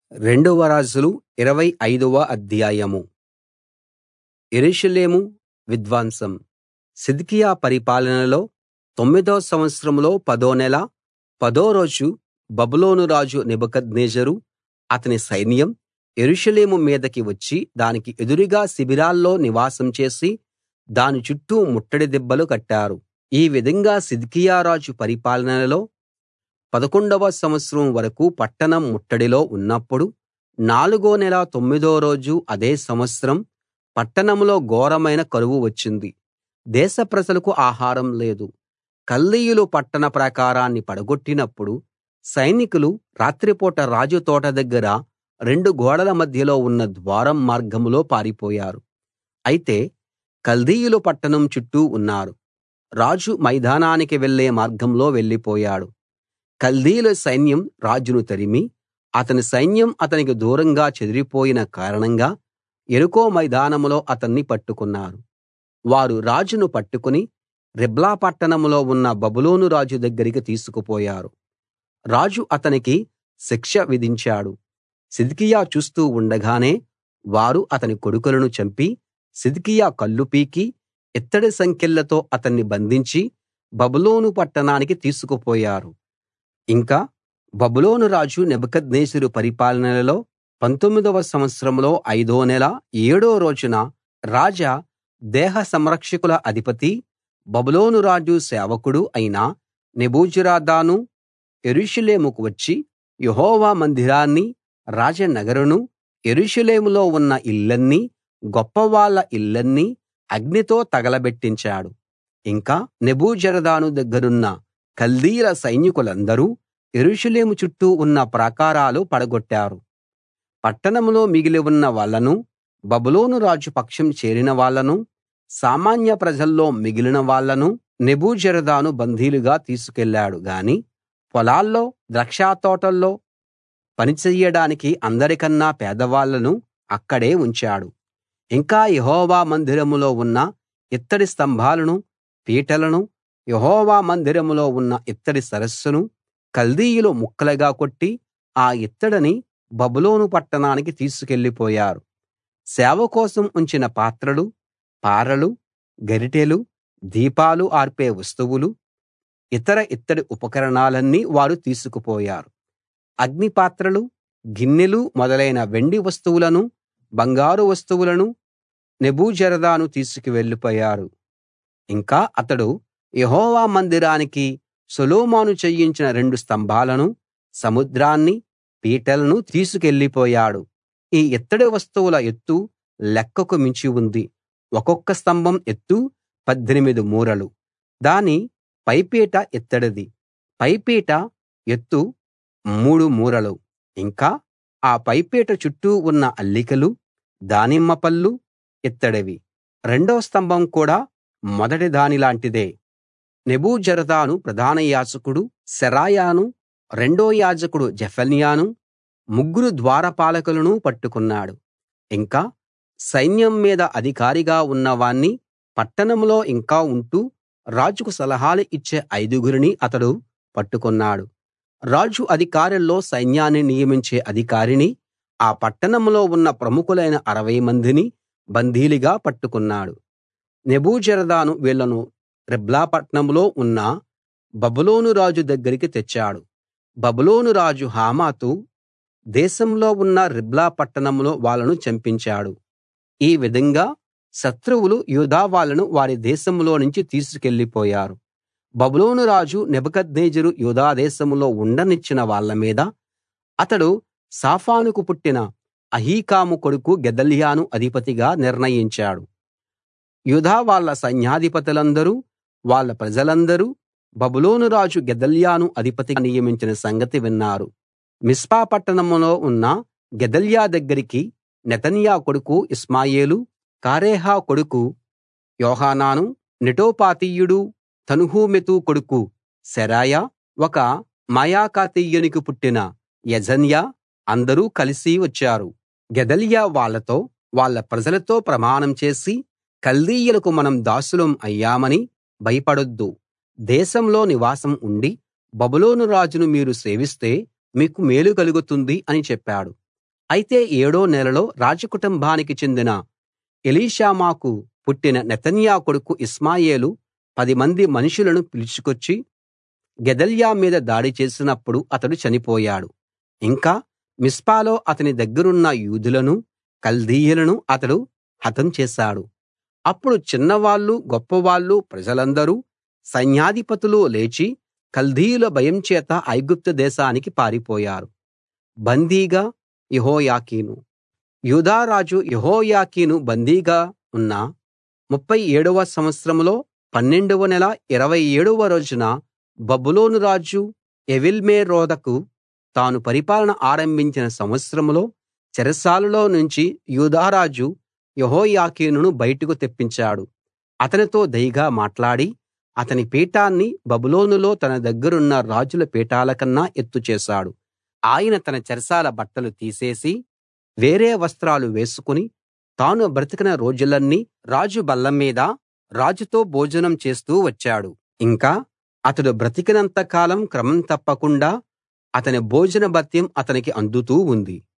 రెండవ రాజులు ఇరవై ఐదవ అధ్యాయం యెరూషలేము విధ్వంసం సిద్కియా పరిపాలనలో తొమ్మిదో సంవత్సరంలో పదో నెల పదో రోజు బబులోను రాజు నెబుకద్నెజరు అతని సైన్యం యెరూషలేము మీదికి వచ్చి దానికి ఎదురుగా శిబిరాల్లో నివాసం చేసి దాని చుట్టూ ముట్టడి దిబ్బలు కట్టారు ఈ విధంగా సిద్కియా రాజు పరిపాలనలో పదకొండవ సంవత్సరం వరకూ పట్టణం ముట్టడిలో ఉన్నప్పుడు నాలుగో నెల తొమ్మిదో రోజు అదే సంవత్సరం పట్టణంలో ఘోరమైన కరువు వచ్చింది దేశ ప్రజలకు ఆహారం లేదు కల్దీయులు పట్టణ ప్రాకారాన్ని పడగొట్టినప్పుడు సైనికులు రాత్రిపూట రాజు తోట దగ్గర రెండు గోడల మధ్యలో ఉన్న ద్వారం మార్గంలో పారిపోయారు అయితే కల్దీయులు పట్టణం చుట్టూ ఉన్నారు రాజు మైదానానికి వెళ్ళే మార్గంలో వెళ్ళిపోయాడు కల్దీయుల సైన్యం రాజును తరిమి అతని సైన్యం అతనికి దూరంగా చెదిరిపోయిన కారణంగా యెరికో మైదానంలో అతన్ని పట్టుకున్నారు వారు రాజును పట్టుకుని రిబ్లా పట్టణంలో ఉన్న బబులోను రాజు దగ్గరికి తీసుకుపోయారు రాజు అతనికి శిక్ష విధించాడు సిద్కియా చూస్తూ ఉండగానే వారు అతని కొడుకులను చంపి సిద్కియా కళ్ళు పీకి ఇత్తడి సంకెళ్లతో అతన్ని బంధించి బబులోను పట్టణానికి తీసుకుపోయారు ఇంకా బబులోను రాజు నెబుకద్నెజరు పరిపాలనలో పంతొమ్మిదవ సంవత్సరంలో ఐదో నెల ఏడో రోజున రాజ దేహ సంరక్షకుల అధిపతి బబులోను రాజు సేవకుడు అయిన నెబూజరదాను యెరూషలేముకు వచ్చి యెహోవా మందిరాన్ని రాజనగరును యెరూషలేములో ఉన్న ఇళ్ళన్నీ గొప్పవాళ్ళ ఇళ్ళన్నీ అగ్నితో తగలబెట్టించాడు ఇంకా నెబూజరదాను దగ్గరున్న కల్దీయుల సైనికులందరూ యెరూషలేము చుట్టూ ఉన్న ప్రాకారాలు పడగొట్టారు పట్టణంలో మిగిలి ఉన్న వాళ్ళను బబులోను రాజు పక్షం చేరిన వాళ్ళను సామాన్య ప్రజల్లో మిగిలిన వాళ్ళను నెబూజరదాను బందీలుగా తీసుకెళ్ళాడు గాని పొలాల్లో ద్రాక్షతోటల్లో పని చెయ్యడానికి అందరికన్నా పేదవాళ్ళను అక్కడే ఉంచాడు ఇంకా యెహోవా మందిరంలో ఉన్న ఇత్తడి స్తంభాలను పీటలను యెహోవా మందిరంలో ఉన్న ఇత్తడి సరస్సును కల్దీయులు ముక్కలుగా కొట్టి ఆ ఇత్తడిని బబులోను పట్టణానికి తీసుకెళ్ళిపోయారు సేవ కోసం ఉంచిన పాత్రలు పారలు గరిటెలు దీపాలు ఆర్పే వస్తువులు ఇతర ఇత్తడి ఉపకరణాలన్నీ వారు తీసుకుపోయారు అగ్ని పాత్రలు గిన్నెలు మొదలైన వెండి వస్తువులను బంగారు వస్తువులను నెబూజరదాను తీసుకువెళ్ళిపోయారు ఇంకా అతడు యెహోవా మందిరానికి సొలొమోను చేయించిన రెండు స్తంభాలను సముద్రాన్ని పీటలను తీసుకెళ్ళిపోయాడు ఈ ఇత్తడి వస్తువుల ఎత్తు లెక్కకు మించి ఉంది ఒక్కొక్క స్తంభం ఎత్తు 18 మూరలు దాని పైపీట ఇత్తడిది పైపీట ఎత్తు మూడు మూరలు ఇంకా ఆ పైపీట చుట్టూ ఉన్న అల్లికలు దానిమ్మ పళ్ళు ఇత్తడివి రెండో స్తంభం కూడా మొదటి దానిలాంటిదే నెబూజరదాను ప్రధాన యాజకుడు శెరాయాను రెండో యాజకుడు జెఫన్యాను ముగ్గురు ద్వారపాలకులను పట్టుకున్నాడు ఇంకా సైన్యం మీద అధికారిగా ఉన్నవాణ్ణి పట్టణంలో ఇంకా ఉంటూ రాజుకు సలహాలు ఇచ్చే ఐదుగురిని అతడు పట్టుకున్నాడు రాజు అధికారుల్లో సైన్యాన్ని నియమించే అధికారిని ఆ పట్టణంలో ఉన్న ప్రముఖులైన అరవై మందిని బందీలుగా పట్టుకున్నాడు నెబూజరదాను వీళ్ళను రిబ్లా పట్టణంలో ఉన్న బబులోను రాజు దగ్గరికి తెచ్చాడు బబులోను రాజు హమాతు దేశంలో ఉన్న రిబ్లా పట్టణంలో వాళ్ళను చంపించాడు ఈ విధంగా శత్రువులు యూదా వాళ్ళను వారి దేశంలో నుంచి తీసుకెళ్ళిపోయారు బబులోను రాజు నెబుకద్నెజరు యూదా దేశంలో ఉండనిచ్చిన వాళ్ళ మీద అతడు సాఫానుకు పుట్టిన అహీకాము కొడుకు గెదల్యాను అధిపతిగా నిర్ణయించాడు యూదా వాళ్ళ సైన్యాధిపతులందరూ వాళ్ళ ప్రజలందరూ బబులోను రాజు గెదల్యాను అధిపతిగా నియమించిన సంగతి విన్నారు మిస్పా పట్టణంలో ఉన్న గెదల్యా దగ్గరికి నెతన్యా కొడుకు ఇష్మాయేలు కారేహ కొడుకు యోహానాను నెటోపాతీయుడు తన్హుమెతు కొడుకు శెరాయా ఒక మాయాకాతీయునికి పుట్టిన యజన్యా అందరూ కలిసి వచ్చారు గెదల్యా వాళ్ళతో వాళ్ళ ప్రజలతో ప్రమాణం చేసి కల్దీయులకు మనం దాసులం అయ్యామని భయపడొద్దు దేశంలో నివాసం ఉండి బబులోను రాజును మీరు సేవిస్తే మీకు మేలు కలుగుతుంది అని చెప్పాడు అయితే ఏడో నెలలో రాజకుటుంబానికి చెందిన ఎలీషామాకు పుట్టిన నెతన్యా కొడుకు ఇష్మాయేలు పదిమంది మనుషులను పిలుచుకొచ్చి గెదల్యా మీద దాడి చేసినప్పుడు అతడు చనిపోయాడు ఇంకా మిస్పాలో అతని దగ్గరున్న యూదులను కల్దీయులను అతడు హతం చేశాడు అప్పుడు చిన్నవాళ్ళు గొప్పవాళ్ళు ప్రజలందరూ సైన్యాధిపతులు లేచి కల్దీయుల భయం చేత ఐగుప్తు దేశానికి పారిపోయారు బందీగా యెహోయాకీను యూదా రాజు యెహోయాకీను బందీగా ఉన్న ముప్ఫై ఏడవ సంవత్సరంలో పన్నెండవ నెల ఇరవై ఏడవ రోజున బబులోను రాజు ఎవీల్మెరోదకు తాను పరిపాలన ఆరంభించిన సంవత్సరంలో చెరసాలలో నుంచి యూదా రాజు యెహోయాకీనును బయటకు తెప్పించాడు అతనితో దయగా మాట్లాడి అతని పీఠాన్ని బబులోనులో తన దగ్గరున్న రాజుల పీఠాల కన్నా ఎత్తు చేశాడు ఆయన తన చెరసాల బట్టలు తీసేసి వేరే వస్త్రాలు వేసుకుని తాను బ్రతికిన రోజులన్నీ రాజు బల్ల మీద రాజుతో భోజనం చేస్తూ వచ్చాడు ఇంకా అతడు బ్రతికినంత కాలం క్రమం తప్పకుండా అతని భోజన భత్యం అతనికి అందుతూ ఉంది